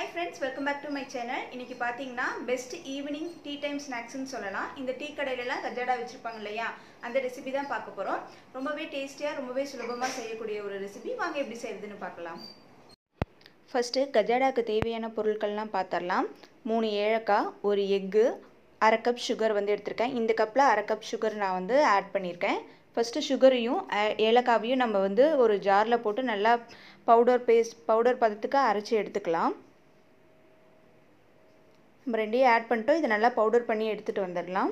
hi friends welcome back to my channel இன்னைக்கு பார்த்தீங்கன்னா best evening tea time ஸ்நாக்ஸ்னு சொல்லலாம் இந்த டீ கடையிலலாம் கஜாடா வச்சுருப்பாங்க இல்லையா அந்த ரெசிபி தான் பார்க்க போகிறோம் ரொம்பவே டேஸ்டியாக ரொம்பவே சுலபமாக செய்யக்கூடிய ஒரு ரெசிபி வாங்க எப்படி செய்யறதுன்னு பார்க்கலாம் ஃபஸ்ட்டு கஜாடாக்கு தேவையான பொருட்கள்லாம் பார்த்துடலாம் மூணு ஏலக்காய் ஒரு எக்கு அரை கப் சுகர் வந்து எடுத்திருக்கேன் இந்த கப்பில் அரை கப் சுகர் நான் வந்து ஆட் பண்ணியிருக்கேன் ஃபஸ்ட்டு சுகரையும் ஏலக்காவையும் நம்ம வந்து ஒரு ஜாரில் போட்டு நல்லா பவுடர் பேஸ்ட் பவுடர் பதத்துக்கு அரைச்சி எடுத்துக்கலாம் நம்ம ரெண்டையும் ஆட் பண்ணிட்டோம் இதை நல்லா பவுடர் பண்ணி எடுத்துகிட்டு வந்துடலாம்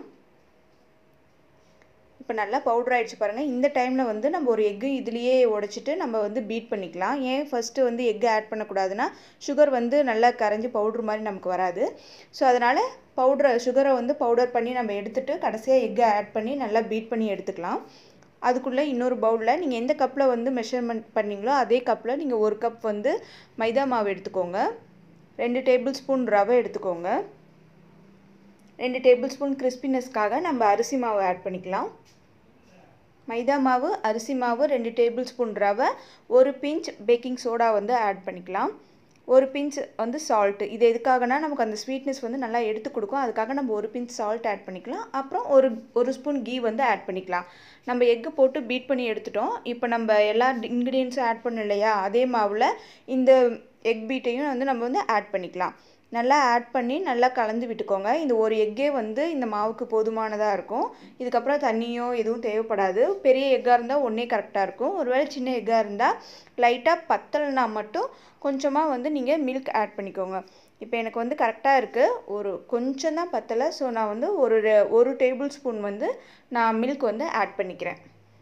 இப்போ நல்லா பவுடர் ஆகிடுச்சு பாருங்கள் இந்த டைமில் வந்து நம்ம ஒரு எக்கு இதுலேயே உடச்சிட்டு நம்ம வந்து பீட் பண்ணிக்கலாம் ஏன் ஃபஸ்ட்டு வந்து எக்கு ஆட் பண்ணக்கூடாதுன்னா சுகர் வந்து நல்லா கரைஞ்சி பவுட்ரு மாதிரி நமக்கு வராது ஸோ அதனால் பவுட்ரை சுகரை வந்து பவுடர் பண்ணி நம்ம எடுத்துகிட்டு கடைசியாக எக்கை ஆட் பண்ணி நல்லா பீட் பண்ணி எடுத்துக்கலாம் அதுக்குள்ளே இன்னொரு பவுலில் நீங்கள் எந்த கப்பில் வந்து மெஷர்மெண்ட் பண்ணீங்களோ அதே கப்பில் நீங்கள் ஒரு கப் வந்து மைதா மாவு எடுத்துக்கோங்க ரெண்டு டேபிள் ஸ்பூன் ரவை எடுத்துக்கோங்க ரெண்டு டேபிள் ஸ்பூன் கிறிஸ்பினஸ்க்காக நம்ம அரிசி மாவு ஆட் பண்ணிக்கலாம் மைதா மாவு அரிசி மாவு ரெண்டு டேபிள் ஸ்பூன் ரவை ஒரு பிஞ்ச் பேக்கிங் சோடா வந்து ஆட் பண்ணிக்கலாம் ஒரு பிஞ்ச் வந்து சால்ட்டு இது எதுக்காகனா நமக்கு அந்த ஸ்வீட்னஸ் வந்து நல்லா எடுத்து கொடுக்கும் அதுக்காக நம்ம ஒரு பிஞ்ச் சால்ட் ஆட் பண்ணிக்கலாம் அப்புறம் ஒரு ஒரு ஸ்பூன் கீ வந்து ஆட் பண்ணிக்கலாம் நம்ம எக்கு போட்டு பீட் பண்ணி எடுத்துட்டோம் இப்போ நம்ம எல்லா இன்க்ரீடியன்ஸும் ஆட் பண்ணோம் இல்லையா அதே மாவில் இந்த எக் பீட்டையும் வந்து நம்ம வந்து ஆட் பண்ணிக்கலாம் நல்லா ஆட் பண்ணி நல்லா கலந்து விட்டுக்கோங்க இந்த ஒரு எக்கே வந்து இந்த மாவுக்கு போதுமானதாக இருக்கும் இதுக்கப்புறம் தண்ணியோ எதுவும் தேவைப்படாது பெரிய எக்காக இருந்தால் ஒன்றே கரெக்டாக இருக்கும் ஒருவேளை சின்ன எக்காக இருந்தால் லைட்டாக பத்தலைனா மட்டும் கொஞ்சமாக வந்து நீங்கள் மில்க் ஆட் பண்ணிக்கோங்க இப்போ எனக்கு வந்து கரெக்டாக இருக்குது ஒரு கொஞ்சம் தான் பத்தலை ஸோ நான் வந்து ஒரு ஒரு டேபிள் ஸ்பூன் வந்து நான் மில்க் வந்து ஆட் பண்ணிக்கிறேன்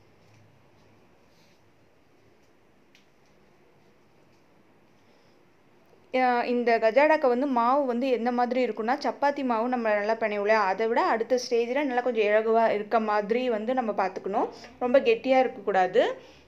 இந்த கஜாடாக்கு வந்து மாவு வந்து எந்த மாதிரி இருக்குன்னா சப்பாத்தி மாவு நம்ம நல்லா பிணைவுல அதை விட அடுத்த ஸ்டேஜில் நல்லா கொஞ்சம் இழகுவாக இருக்க மாதிரி வந்து நம்ம பார்த்துக்கணும் ரொம்ப கெட்டியாக இருக்கக்கூடாது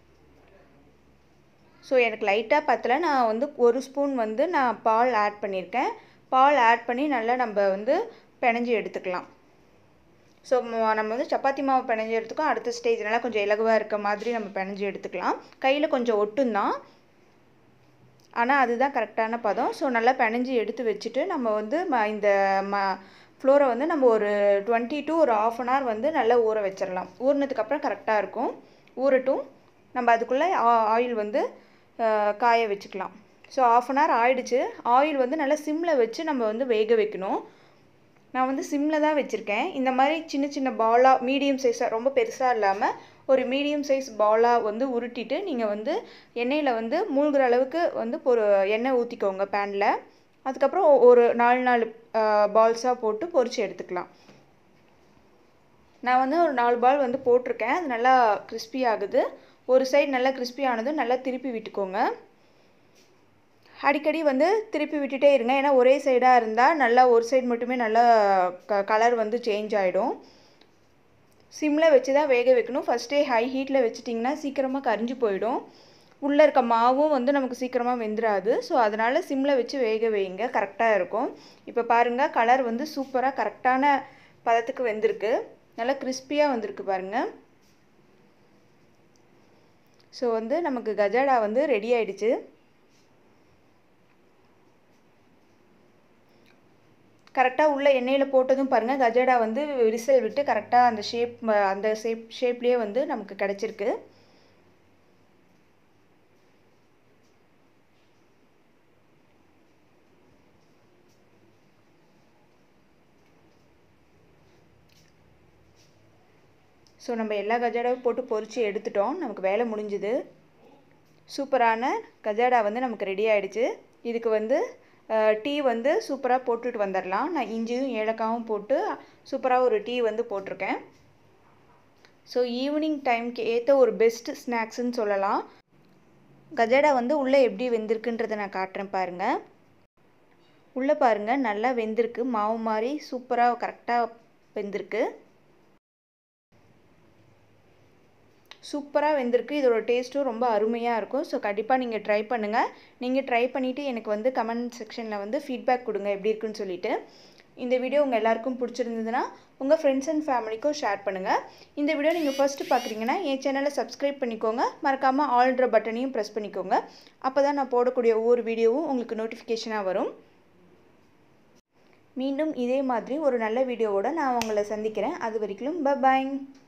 ஸோ எனக்கு லைட்டாக பத்தல நான் வந்து ஒரு ஸ்பூன் வந்து நான் பால் ஆட் பண்ணியிருக்கேன் பால் ஆட் பண்ணி நல்லா நம்ம வந்து பிணைஞ்சி எடுத்துக்கலாம் ஸோ நம்ம வந்து சப்பாத்தி மாவு பிணைஞ்சி எடுத்துக்கோ அடுத்த ஸ்டேஜ் நல்லா கொஞ்சம் இலகுவாக இருக்க மாதிரி நம்ம பிணைஞ்சி எடுத்துக்கலாம் கையில் கொஞ்சம் ஒட்டும் தான் ஆனால் அதுதான் கரெக்டான பதம் ஸோ நல்லா பிணைஞ்சி எடுத்து வச்சுட்டு நம்ம வந்து ம இந்த ம ஃப்ளோரை வந்து நம்ம ஒரு டுவெண்ட்டி டு ஒரு ஆஃப் அன் ஹவர் வந்து நல்லா ஊற வச்சிடலாம் ஊறினதுக்கப்புறம் கரெக்டாக இருக்கும் ஊறட்டும் நம்ம அதுக்குள்ளே ஆயில் வந்து காய வச்சுக்கலாம் ஸோ ஆஃப் அன் ஹவர் ஆயிடுச்சு ஆயில் வந்து நல்லா சிம்மில் வச்சு நம்ம வந்து வேக வைக்கணும் நான் வந்து சிம்மில் தான் வச்சுருக்கேன் இந்த மாதிரி சின்ன சின்ன பாலாக மீடியம் சைஸாக ரொம்ப பெருசாக இல்லாமல் ஒரு மீடியம் சைஸ் பாலாக வந்து உருட்டிட்டு நீங்கள் வந்து எண்ணெயில் வந்து மூழ்கிற அளவுக்கு வந்து ஒரு எண்ணெய் ஊற்றிக்கோங்க பேனில் அதுக்கப்புறம் ஒரு நாலு நாலு பால்ஸாக போட்டு பொரிச்சு எடுத்துக்கலாம் நான் வந்து ஒரு நாலு பால் வந்து போட்டிருக்கேன் அது நல்லா கிறிஸ்பி ஆகுது ஒரு சைடு நல்லா கிறிஸ்பி ஆனதும் நல்லா திருப்பி விட்டுக்கோங்க அடிக்கடி வந்து திருப்பி விட்டுட்டே இருங்க ஏன்னா ஒரே சைடாக இருந்தால் நல்லா ஒரு சைடு மட்டுமே நல்லா க கலர் வந்து சேஞ்ச் ஆகிடும் சிம்மில் வச்சு தான் வேக வைக்கணும் ஃபஸ்ட்டே ஹை ஹீட்டில் வச்சிட்டிங்கன்னா சீக்கிரமாக கரிஞ்சு போயிடும் உள்ளே இருக்க மாவும் வந்து நமக்கு சீக்கிரமாக வெந்துடாது ஸோ அதனால் சிம்மில் வச்சு வேக வைங்க கரெக்டாக இருக்கும் இப்போ பாருங்கள் கலர் வந்து சூப்பராக கரெக்டான பதத்துக்கு வெந்திருக்கு நல்லா கிறிஸ்பியாக வந்திருக்கு பாருங்கள் ஸோ வந்து நமக்கு கஜாடா வந்து ரெடி ஆயிடுச்சு கரெக்டாக உள்ள எண்ணெயில் போட்டதும் பாருங்கள் கஜாடா வந்து விரிசல் விட்டு கரெக்டாக அந்த ஷேப் அந்த ஷேப் ஷேப்லேயே வந்து நமக்கு கிடச்சிருக்கு ஸோ நம்ம எல்லா கஜாடாவும் போட்டு பொரித்து எடுத்துட்டோம் நமக்கு வேலை முடிஞ்சுது சூப்பரான கஜாடா வந்து நமக்கு ரெடி ஆகிடுச்சு இதுக்கு வந்து டீ வந்து சூப்பராக போட்டுட்டு வந்துடலாம் நான் இஞ்சியும் ஏலக்காவும் போட்டு சூப்பராக ஒரு டீ வந்து போட்டிருக்கேன் ஸோ ஈவினிங் டைம்க்கு ஏற்ற ஒரு பெஸ்ட் ஸ்நாக்ஸுன்னு சொல்லலாம் கஜடா வந்து உள்ளே எப்படி வெந்திருக்குன்றதை நான் காட்டுறேன் பாருங்கள் உள்ளே பாருங்கள் நல்லா வெந்திருக்கு மாவு மாதிரி சூப்பராக கரெக்டாக வெந்திருக்கு சூப்பராக வெந்திருக்கு இதோட டேஸ்ட்டும் ரொம்ப அருமையாக இருக்கும் ஸோ கண்டிப்பாக நீங்கள் ட்ரை பண்ணுங்கள் நீங்கள் ட்ரை பண்ணிவிட்டு எனக்கு வந்து கமெண்ட் செக்ஷனில் வந்து ஃபீட்பேக் கொடுங்க எப்படி இருக்குன்னு சொல்லிட்டு இந்த வீடியோ உங்கள் எல்லாருக்கும் பிடிச்சிருந்ததுன்னா உங்கள் ஃப்ரெண்ட்ஸ் அண்ட் ஃபேமிலிக்கும் ஷேர் பண்ணுங்கள் இந்த வீடியோ நீங்கள் ஃபஸ்ட்டு பார்க்குறீங்கன்னா என் சேனலை சப்ஸ்கிரைப் பண்ணிக்கோங்க மறக்காமல் ஆல்ட்ர பட்டனையும் ப்ரெஸ் பண்ணிக்கோங்க அப்போ தான் நான் போடக்கூடிய ஒவ்வொரு வீடியோவும் உங்களுக்கு நோட்டிஃபிகேஷனாக வரும் மீண்டும் இதே மாதிரி ஒரு நல்ல வீடியோவோட நான் உங்களை சந்திக்கிறேன் அது வரைக்கும் ப பாய்